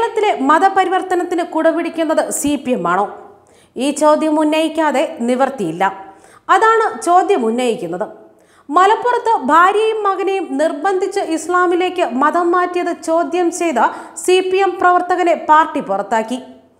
കേരളത്തിലെ മതപരിവർത്തനത്തിന് കുടപിടിക്കുന്നത് സി പി എം ആണോ ഈ ചോദ്യം ഉന്നയിക്കാതെ നിവർത്തിയില്ല അതാണ് ചോദ്യം ഉന്നയിക്കുന്നത് മലപ്പുറത്ത് ഭാര്യയും മകനെയും നിർബന്ധിച്ച് ഇസ്ലാമിലേക്ക് മതം മാറ്റിയത് ചോദ്യം ചെയ്ത സി പി എം പ്രവർത്തകനെ പാർട്ടി പുറത്താക്കി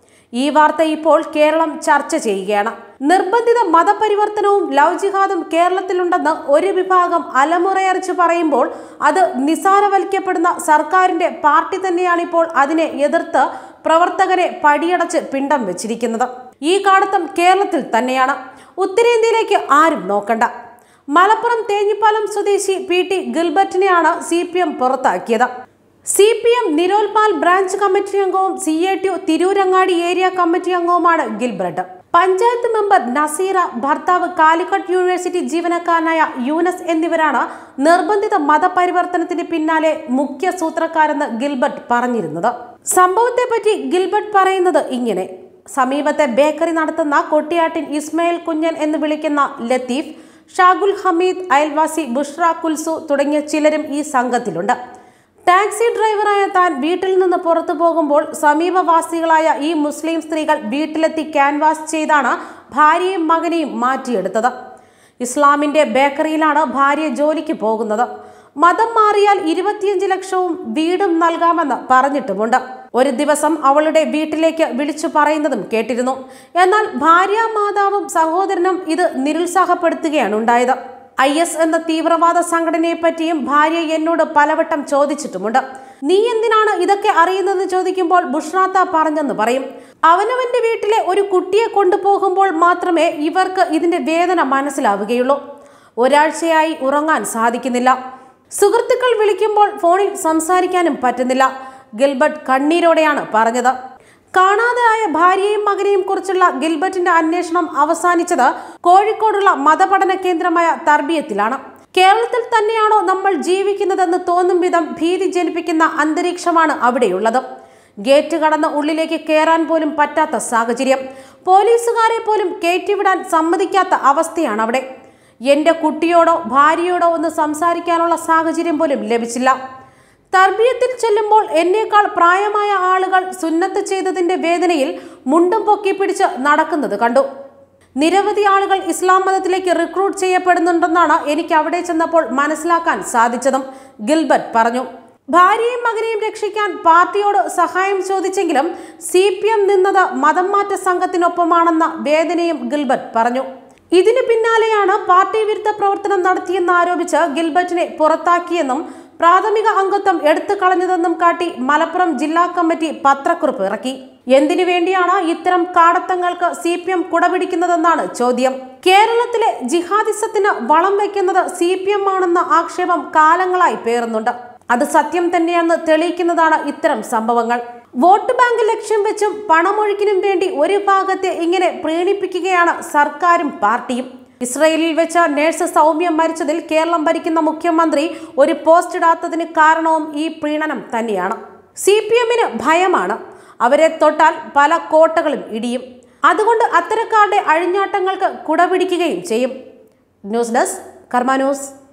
ഈ വാർത്ത ഇപ്പോൾ കേരളം ചർച്ച ചെയ്യുകയാണ് നിർബന്ധിത മതപരിവർത്തനവും ലവ് ജിഹാദും കേരളത്തിലുണ്ടെന്ന് ഒരു വിഭാഗം അലമുറയറിച്ച് പറയുമ്പോൾ അത് നിസാരവൽക്കപ്പെടുന്ന സർക്കാരിന്റെ പാർട്ടി തന്നെയാണ് ഇപ്പോൾ അതിനെ എതിർത്ത് പ്രവർത്തകരെ പടിയടച്ച് പിണ്ടം വെച്ചിരിക്കുന്നത് ഈ കാടത്തം കേരളത്തിൽ തന്നെയാണ് ഉത്തരേന്ത്യയിലേക്ക് ആരും നോക്കണ്ട മലപ്പുറം തേഞ്ഞിപ്പാലം സ്വദേശി പി ടി ഗിൽബർട്ടിനെയാണ് സി പി എം പുറത്താക്കിയത് സി പി എം നിരോൽപാൽ ബ്രാഞ്ച് കമ്മിറ്റി അംഗവും C A T Tirurangadi area committee അംഗവുമാണ് ഗിൽബർട്ട് പഞ്ചായത്ത് മെമ്പർ നസീറ ഭർത്താവ് കാലിക്കറ്റ് യൂണിവേഴ്സിറ്റി ജീവനക്കാരനായ യൂനസ് എന്നിവരാണ് നിർബന്ധിത മതപരിവർത്തനത്തിന് പിന്നാലെ മുഖ്യ സൂത്രക്കാരെന്ന് ഗിൽബർട്ട് പറഞ്ഞിരുന്നത് സംഭവത്തെപ്പറ്റി ഗിൽബർട്ട് പറയുന്നത് ഇങ്ങനെ സമീപത്തെ ബേക്കറി നടത്തുന്ന കൊട്ടിയാട്ടിൻ ഇസ്മയിൽ കുഞ്ഞൻ എന്ന് വിളിക്കുന്ന ലത്തീഫ് ഷാഗുൽ ഹമീദ് അയൽവാസി ബുഷ്ര കുൽസു തുടങ്ങിയ ചിലരും ഈ സംഘത്തിലുണ്ട് ടാക്സി ഡ്രൈവറായ താൻ വീട്ടിൽ നിന്ന് പുറത്തു പോകുമ്പോൾ സമീപവാസികളായ ഈ മുസ്ലിം സ്ത്രീകൾ വീട്ടിലെത്തി ക്യാൻവാസ് ചെയ്താണ് ഭാര്യയും മകനെയും മാറ്റിയെടുത്തത് ഇസ്ലാമിന്റെ ബേക്കറിയിലാണ് ഭാര്യ ജോലിക്ക് പോകുന്നത് മതം മാറിയാൽ ഇരുപത്തിയഞ്ച് ലക്ഷവും വീടും നൽകാമെന്ന് പറഞ്ഞിട്ടുമുണ്ട് ഒരു ദിവസം അവളുടെ വീട്ടിലേക്ക് വിളിച്ചു പറയുന്നതും കേട്ടിരുന്നു എന്നാൽ ഭാര്യ മാതാവും സഹോദരനും ഇത് നിരുത്സാഹപ്പെടുത്തുകയാണ് ഉണ്ടായത് ഐ എസ് എന്ന തീവ്രവാദ സംഘടനയെ പറ്റിയും ഭാര്യ എന്നോട് പലവട്ടം ചോദിച്ചിട്ടുമുണ്ട് നീ എന്തിനാണ് ഇതൊക്കെ അറിയുന്നതെന്ന് ചോദിക്കുമ്പോൾ ബുഷ്രാത്ത പറഞ്ഞെന്ന് പറയും അവനവന്റെ വീട്ടിലെ ഒരു കുട്ടിയെ കൊണ്ടുപോകുമ്പോൾ മാത്രമേ ഇവർക്ക് ഇതിന്റെ വേദന മനസ്സിലാവുകയുള്ളൂ ഒരാഴ്ചയായി ഉറങ്ങാൻ സാധിക്കുന്നില്ല സുഹൃത്തുക്കൾ വിളിക്കുമ്പോൾ ഫോണിൽ സംസാരിക്കാനും പറ്റുന്നില്ല ഗിൽബർട്ട് കണ്ണീരോടെയാണ് പറഞ്ഞത് കാണാതായ ഭാര്യയും മകനെയും കുറിച്ചുള്ള ഗിൽബർട്ടിന്റെ അന്വേഷണം അവസാനിച്ചത് കോഴിക്കോടുള്ള മതപഠന കേന്ദ്രമായ തർബിയത്തിലാണ് കേരളത്തിൽ തന്നെയാണോ നമ്മൾ ജീവിക്കുന്നതെന്ന് തോന്നും വിധം ഭീതി ജനിപ്പിക്കുന്ന അന്തരീക്ഷമാണ് അവിടെയുള്ളത് ഗേറ്റ് കടന്ന് ഉള്ളിലേക്ക് കയറാൻ പോലും പറ്റാത്ത സാഹചര്യം പോലീസുകാരെ പോലും കയറ്റിവിടാൻ സമ്മതിക്കാത്ത അവസ്ഥയാണ് അവിടെ എന്റെ കുട്ടിയോടോ ഭാര്യയോടോ ഒന്ന് സംസാരിക്കാനുള്ള സാഹചര്യം പോലും ലഭിച്ചില്ല തർബീയത്തിൽ ചെല്ലുമ്പോൾ എന്നേക്കാൾ പ്രായമായ ആളുകൾ സുന്നത്ത് ചെയ്തതിന്റെ വേദനയിൽ മുണ്ടും പൊക്കി പിടിച്ച് നടക്കുന്നത് കണ്ടു നിരവധി ആളുകൾ ഇസ്ലാം മതത്തിലേക്ക് റിക്രൂട്ട് ചെയ്യപ്പെടുന്നുണ്ടെന്നാണ് എനിക്ക് അവിടെ ചെന്നപ്പോൾ മനസ്സിലാക്കാൻ സാധിച്ചതും ഗിൽബർട്ട് പറഞ്ഞു ഭാര്യയും മകനെയും രക്ഷിക്കാൻ പാർട്ടിയോട് സഹായം ചോദിച്ചെങ്കിലും സി പി എം നിന്നത് മതം മാറ്റ സംഘത്തിനൊപ്പമാണെന്ന വേദനയും ഗിൽബർട്ട് പറഞ്ഞു ഇതിനു പിന്നാലെയാണ് പാർട്ടി വിരുദ്ധ പ്രവർത്തനം നടത്തിയെന്ന് ആരോപിച്ച് ഗിൽബർട്ടിനെ പുറത്താക്കിയെന്നും പ്രാഥമിക അംഗത്വം എടുത്തു കളഞ്ഞതെന്നും കാട്ടി മലപ്പുറം ജില്ലാ കമ്മിറ്റി പത്രക്കുറിപ്പ് ഇറക്കി എന്തിനു വേണ്ടിയാണ് ഇത്തരം കാടത്തങ്ങൾക്ക് സി പി എം കുടപിടിക്കുന്നതെന്നാണ് ചോദ്യം കേരളത്തിലെ ജിഹാദിസത്തിന് വളം വയ്ക്കുന്നത് സി പി എം ആണെന്ന ആക്ഷേപം കാലങ്ങളായി പേറുന്നുണ്ട് അത് സത്യം തന്നെയെന്ന് തെളിയിക്കുന്നതാണ് ഇത്തരം സംഭവങ്ങൾ വോട്ട് ബാങ്ക് ലക്ഷ്യം വെച്ചും പണമൊഴുക്കിനും വേണ്ടി ഒരു ഭാഗത്തെ ഇങ്ങനെ പ്രീണിപ്പിക്കുകയാണ് സർക്കാരും പാർട്ടിയും ഇസ്രയേലിൽ വെച്ച നേഴ്സ് സൗമ്യ മരിച്ചതിൽ കേരളം ഭരിക്കുന്ന മുഖ്യമന്ത്രി ഒരു പോസ്റ്റ് ഇടാത്തതിന് കാരണവും ഈ പ്രീണനം തന്നെയാണ് സി പി എമ്മിന് ഭയമാണ് അവരെ തൊട്ടാൽ പല കോട്ടകളും ഇടിയും അതുകൊണ്ട് അത്തരക്കാരുടെ അഴിഞ്ഞാട്ടങ്ങൾക്ക് കുടപിടിക്കുകയും ചെയ്യും ന്യൂസ് ഡെസ്ക് കർമ്മ ന്യൂസ്